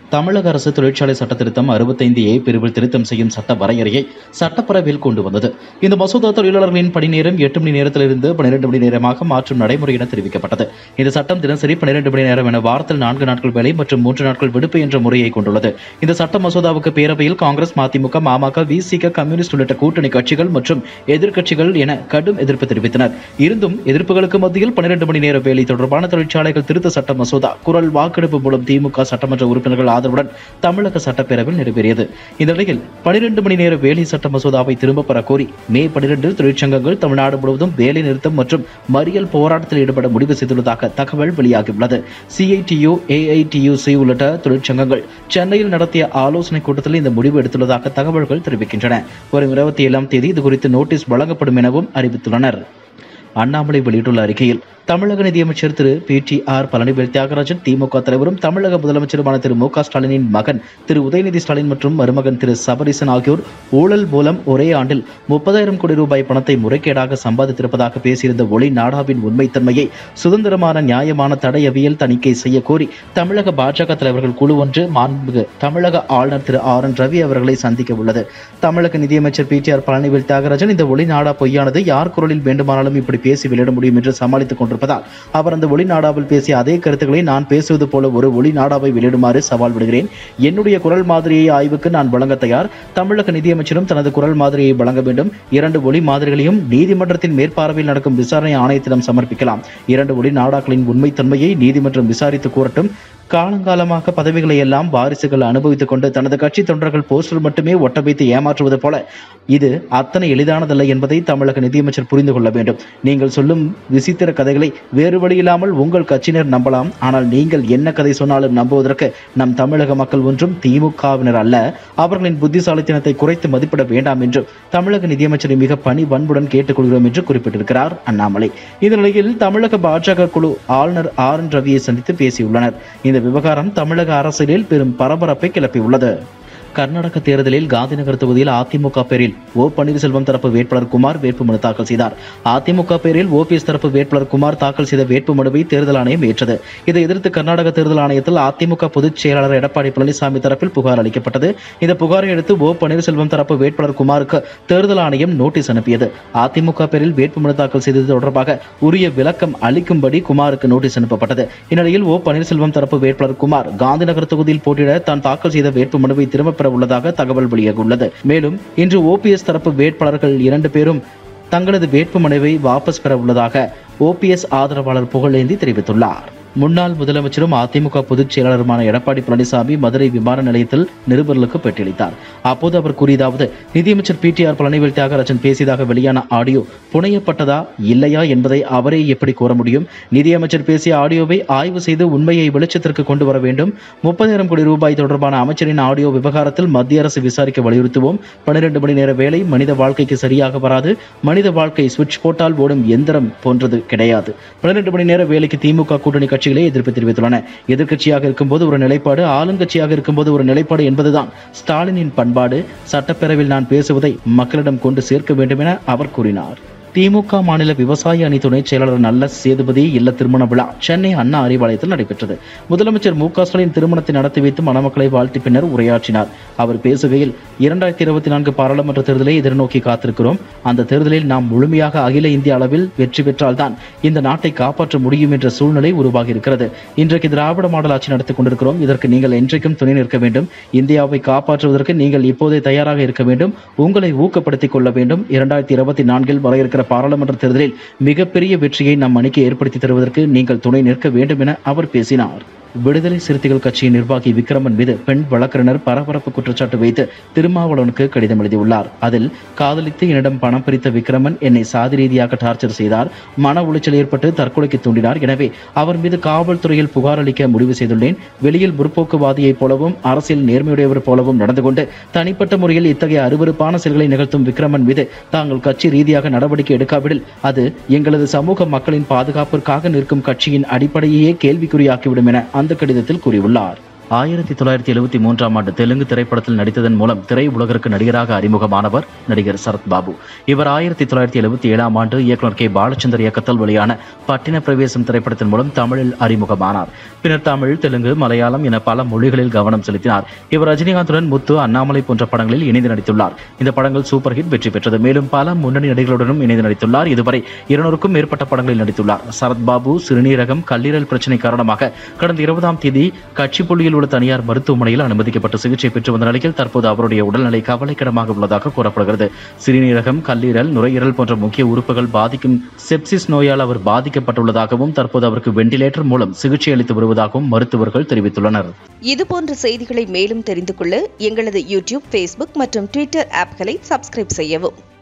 தமிழக அரசு தொழிற்சாலை சட்ட திருத்தம் அறுபத்தைந்து ஏ பிரிவில் திருத்தம் செய்யும் சட்ட வரையறையை சட்டப்பேரவையில் கொண்டு வந்தது இந்த மசோதா தொழிலாளர்களின் பணி நேரம் எட்டு மணி நேரத்திலிருந்து பன்னிரண்டு மணி நேரமாக மாற்றும் நடைமுறை என தெரிவிக்கப்பட்டது இந்த சட்டம் தினசரி பன்னிரண்டு மணி நேரம் என வாரத்தில் நான்கு நாட்கள் வேலை மற்றும் மூன்று நாட்கள் விடுப்பு என்ற முறையை கொண்டுள்ளது இந்த சட்ட மசோதாவுக்கு பேரவையில் காங்கிரஸ் மதிமுக பாமக விசிக கம்யூனிஸ்ட் உள்ளிட்ட கூட்டணி கட்சிகள் மற்றும் எதிர்க்கட்சிகள் என கடும் எதிர்ப்பு தெரிவித்தனர் இருந்தும் எதிர்ப்புகளுக்கு மத்தியில் பன்னிரண்டு மணி நேர வேலை தொடர்பான தொழிற்சாலைகள் திருத்த சட்ட மசோதா குரல் வாக்கெடுப்பு மூலம் திமுக சட்டமன்ற உறுப்பினர்கள் ஆதரவுடன் தமிழக சட்டப்பேரவையில் நிறைவேறியது இந்த நிலையில் பனிரெண்டு மணி நேர வேலை சட்ட மசோதாவை திரும்பப் பெற கோரி மே பனிரெண்டில் தொழிற்சங்கங்கள் தமிழ்நாடு முழுவதும் வேலை நிறுத்தம் மற்றும் மறியல் போராட்டத்தில் ஈடுபட முடிவு செய்துள்ளதாக தகவல் வெளியாகியுள்ளது சிஐடியு ஏஐடியுசி உள்ளிட்ட தொழிற்சங்கங்கள் சென்னையில் நடத்திய ஆலோசனைக் கூட்டத்தில் இந்த முடிவு எடுத்துள்ளதாக தகவல்கள் தெரிவிக்கின்றன வரும் இருபத்தி ஏழாம் தேதி இதுகுறித்து நோட்டீஸ் வழங்கப்படும் எனவும் அறிவித்துள்ளனர் அண்ணாமலை வெளியிட்டுள்ள அறிக்கையில் தமிழக நிதியமைச்சர் திரு P T R Palanivel Thiagarajan DMK தலைவரும் தமிழக முதலமைச்சருமான திரு மு க ஸ்டாலினின் மகன் திரு உதயநிதி ஸ்டாலின் மற்றும் மருமகன் திரு சபரீசன் ஆகியோர் ஊழல் மூலம் ஒரே ஆண்டில் முப்பதாயிரம் கோடி ரூபாய் பணத்தை முறைகேடாக சம்பாதித்திருப்பதாக பேசியிருந்த ஒளி நாடாவின் உண்மைத்தன்மையை சுதந்திரமான நியாயமான தடையவியல் தணிக்கை செய்ய கோரி தமிழக பாஜக தலைவர்கள் குழு ஒன்று மாண்புமிகு தமிழக ஆளுநர் திரு ஆர் என் ரவி அவர்களை சந்திக்க உள்ளது தமிழக நிதியமைச்சர் P T R Palanivel Thiagarajan இந்த ஒளி நாடா பொய்யானது யார் குரலில் வேண்டுமானாலும் இப்படி பேசி வெளியிட முடியும் என்று சமாளித்துக் கொண்டிருப்பதால் அவர் அந்த ஒளி நாடாவில் பேசிய அதே கருத்துக்களை நான் பேசுவது போல ஒரு ஒளி நாடாவை வெளியிடுமாறு சவால் விடுகிறேன் என்னுடைய குரல் மாதிரியை ஆய்வுக்கு நான் வழங்க தயார் தமிழக நிதியமைச்சரும் தனது குரல் மாதிரியை வழங்க வேண்டும் இரண்டு ஒளி மாதிரிகளையும் நீதிமன்றத்தின் மேற்பார்வையில் நடக்கும் விசாரணை ஆணையத்திடம் சமர்ப்பிக்கலாம் இரண்டு ஒளி நாடாக்களின் உண்மைத்தன்மையை நீதிமன்றம் விசாரித்து கூறட்டும் காலங்காலமாக பதவிகளை எல்லாம் வாரிசுகள் அனுபவித்துக் கொண்டு தனது கட்சி தொண்டர்கள் போஸ்டர் மட்டுமே ஒட்ட வைத்து ஏமாற்றுவது போல இது அத்தனை எளிதானதல்ல என்பதை தமிழக நிதியமைச்சர் புரிந்து கொள்ள வேண்டும் நீங்கள் சொல்லும் விசித்திர கதைகளை வேறு வழியில்லாமல் உங்கள் கட்சியினர் நம்பலாம் ஆனால் நீங்கள் என்ன கதை சொன்னாலும் நம்புவதற்கு நம் தமிழக மக்கள் ஒன்றும் திமுகவினர் அல்ல அவர்களின் புத்திசாலித்தனத்தை குறைத்து மதிப்பிட வேண்டாம் என்றும் தமிழக நிதியமைச்சரை மிக பணி பண்புடன் கேட்டுக்கொள்கிறோம் என்று குறிப்பிட்டிருக்கிறார் அண்ணாமலை இந்த நிலையில் தமிழக பாஜக குழு ஆளுநர் ஆர் என் ரவியை சந்தித்து பேசியுள்ளனர் இந்த விவகாரம் தமிழக அரசியலில் பெரும் பரபரப்பை கிளப்பியுள்ளது கர்நாடக தேர்தலில் காந்திநகர் தொகுதியில் அதிமுக பேரில் ஓ பன்னீர்செல்வம் தரப்பு வேட்பாளர் குமார் வேட்புமனு தாக்கல் செய்தார் அதிமுக பேரில் ஓபிஎஸ் தரப்பு வேட்பாளர் குமார் தாக்கல் செய்த வேட்புமனுவை தேர்தல் ஆணையம் ஏற்றது இதை எதிர்த்து கர்நாடக தேர்தல் ஆணையத்தில் அதிமுக பொதுச் செயலாளர் எடப்பாடி பழனிசாமி தரப்பில் புகார் அளிக்கப்பட்டது இந்த புகாரை அடுத்து ஓ பன்னீர்செல்வம் தரப்பு வேட்பாளர் குமாருக்கு தேர்தல் ஆணையம் நோட்டீஸ் அனுப்பியது அதிமுக பேரில் வேட்புமனு தாக்கல் செய்தது தொடர்பாக உரிய விளக்கம் அளிக்கும்படி குமாருக்கு நோட்டீஸ் அனுப்பப்பட்டது இந்நிலையில் ஓ பன்னீர்செல்வம் தரப்பு வேட்பாளர் குமார் காந்திநகர் தொகுதியில் போட்டியிட தான் தாக்கல் செய்த வேட்புமனுவை திரும்பப் பெற உள்ளதாக தகவல் வெளியாகியுள்ளது மேலும் இன்று ஓபிஎஸ் தரப்பு வேட்பாளர்கள் இரண்டு பேரும் தங்களது வேட்புமனுவை வாபஸ் பெற உள்ளதாக ஓபிஎஸ் ஆதரவாளர் புகழேந்தி தெரிவித்துள்ளார் முன்னாள் முதலமைச்சரும் அதிமுக பொதுச் செயலாளருமான எடப்பாடி பழனிசாமி மதுரை விமான நிலையத்தில் நிருபர்களுக்கு பேட்டியளித்தார் அப்போது அவர் கூறியதாவது நிதியமைச்சர் P T R Palanivel Thiagarajan பேசியதாக வெளியான ஆடியோ புனையப்பட்டதா இல்லையா என்பதை அவரே எப்படி கூற முடியும் நிதியமைச்சர் பேசிய ஆடியோவை ஆய்வு செய்து உண்மையை வெளிச்சத்திற்கு கொண்டு வர வேண்டும் முப்பதாயிரம் கோடி ரூபாய் தொடர்பான அமைச்சரின் ஆடியோ விவகாரத்தில் மத்திய அரசு விசாரிக்க வலியுறுத்துவோம் பன்னிரண்டு மணி நேர வேலை மனித வாழ்க்கைக்கு சரியாக வராது மனித வாழ்க்கை சுவிட்ச் போட்டால் ஓடும் எந்திரம் போன்றது கிடையாது பன்னிரண்டு மணி நேர வேலைக்கு திமுக கூட்டணி கட்சிகளே எதிர்ப்பு தெரிவித்துள்ளன எதிர்க்கட்சியாக இருக்கும்போது ஒரு நிலைப்பாடு ஆளுங்கட்சியாக இருக்கும்போது ஒரு நிலைப்பாடு என்பதுதான் ஸ்டாலினின் பண்பாடு சட்டப்பேரவையில் நான் பேசுவதை மக்களிடம் கொண்டு சேர்க்க வேண்டும் என அவர் கூறினார் திமுக மாநில விவசாய அணி துணைச் செயலாளர் நல்ல சேதுபதி இல்ல திருமண விழா சென்னை அண்ணா அறிவாலயத்தில் நடைபெற்றது முதலமைச்சர் மு க ஸ்டாலின் திருமணத்தை நடத்தி வைத்து மணமக்களை வாழ்த்தி பின்னர் உரையாற்றினார் அவர் பேசுகையில் இரண்டாயிரத்தி இருபத்தி நான்கு பாராளுமன்ற தேர்தலை எதிர்நோக்கி காத்திருக்கிறோம் அந்த தேர்தலில் நாம் முழுமையாக அகில இந்திய அளவில் வெற்றி பெற்றால்தான் இந்த நாட்டை காப்பாற்ற முடியும் என்ற சூழ்நிலை உருவாகி இருக்கிறது இன்றைக்கு திராவிட மாடல் ஆட்சி நடத்திக் கொண்டிருக்கிறோம் இதற்கு நீங்கள் என்றைக்கும் துணை நிற்க வேண்டும் இந்தியாவை காப்பாற்றுவதற்கு நீங்கள் இப்போதே தயாராக இருக்க வேண்டும் உங்களை ஊக்கப்படுத்திக் கொள்ள வேண்டும் இரண்டாயிரத்தி இருபத்தி நான்கில் வர இருக்கிற பாராளுமன்ற தேர்தலில் மிகப்பெரிய வெற்றியை நம் அணிக்கு ஏற்படுத்தி தருவதற்கு நீங்கள் துணை நிற்க வேண்டும் என அவர் பேசினார் விடுதலை சிறுத்தைகள் கட்சியின் நிர்வாகி விக்ரமன் மீது பெண் வழக்கறிஞர் பரபரப்பு குற்றச்சாட்டு வைத்து திருமாவளவனுக்கு கடிதம் எழுதியுள்ளார் அதில் காதலித்து என்னிடம் பணம் பிரித்த விக்ரமன் என்னை சாதி ரீதியாக டார்ச்சர் செய்தார் மன உளைச்சல் ஏற்பட்டு தற்கொலைக்கு தூண்டினார் எனவே அவர் மீது காவல்துறையில் புகார் அளிக்க முடிவு செய்துள்ளேன் வெளியில் முற்போக்குவாதியைப் போலவும் அரசியல் நேர்மையுடையவர் போலவும் நடந்து கொண்டு தனிப்பட்ட முறையில் இத்தகைய அருவருப்பான செயல்களை நிகழ்த்தும் விக்ரமன் மீது தாங்கள் கட்சி ரீதியாக நடவடிக்கை எடுக்காவிடில் அது எங்களது சமூக மக்களின் பாதுகாப்பிற்காக நிற்கும் கட்சியின் அடிப்படையையே கேள்விக்குறியாக்கிவிடும் என அந்த கடிதத்தில் கூறியுள்ளார் ஆயிரத்தி தொள்ளாயிரத்தி எழுபத்தி மூன்றாம் ஆண்டு தெலுங்கு திரைப்படத்தில் நடித்ததன் மூலம் திரை உலகிற்கு நடிகராக அறிமுகமானவர் நடிகர் சரத் பாபு இவர் ஆயிரத்தி தொள்ளாயிரத்தி எழுபத்தி ஏழாம் ஆண்டு இயக்குனர் கே பாலச்சந்தர் இயக்கத்தில் வெளியான பட்டின பிரவேசம் திரைப்படத்தின் மூலம் தமிழில் அறிமுகமானார் பின்னர் தமிழ் தெலுங்கு மலையாளம் என பல மொழிகளில் கவனம் செலுத்தினார் இவர் ரஜினிகாந்துடன் முத்து அண்ணாமலை போன்ற படங்களில் இணைந்து நடித்துள்ளார் இந்த படங்கள் சூப்பர் ஹிட் வெற்றி பெற்றது மேலும் பல முன்னணி நடிகர்களுடனும் இணைந்து நடித்துள்ளார் இதுவரை இருநூறுக்கும் மேற்பட்ட படங்களில் நடித்துள்ளார் சரத் பாபு சிறுநீரகம் கல்லீரல் பிரச்சனை காரணமாக கடந்த இருபதாம் தேதி கட்சிப்புள்ளியில் உள்ள தனியார் மருத்துவமனையில் அனுமதிக்கப்பட்டு சிகிச்சை பெற்று வந்த நிலையில் தற்போது அவருடைய உடல்நிலை கவலைக்கிடமாக உள்ளதாக கூறப்படுகிறது சிறுநீரகம் கல்லீரல் நுரையீரல் போன்ற முக்கிய உறுப்புகள் பாதிக்கும் செப்சிஸ் நோயால் அவர் பாதிக்கப்பட்டுள்ளதாகவும் தற்போது அவருக்கு வெண்டிலேட்டர் மூலம் சிகிச்சை அளித்து வருவதாகவும் மருத்துவர்கள் தெரிவித்துள்ளனர் இதுபோன்ற செய்திகளை மேலும் தெரிந்து கொள்ள எங்களது யூடியூப் ஃபேஸ்புக் மற்றும் ட்விட்டர் ஆப்களை சப்ஸ்கிரைப் செய்யவும்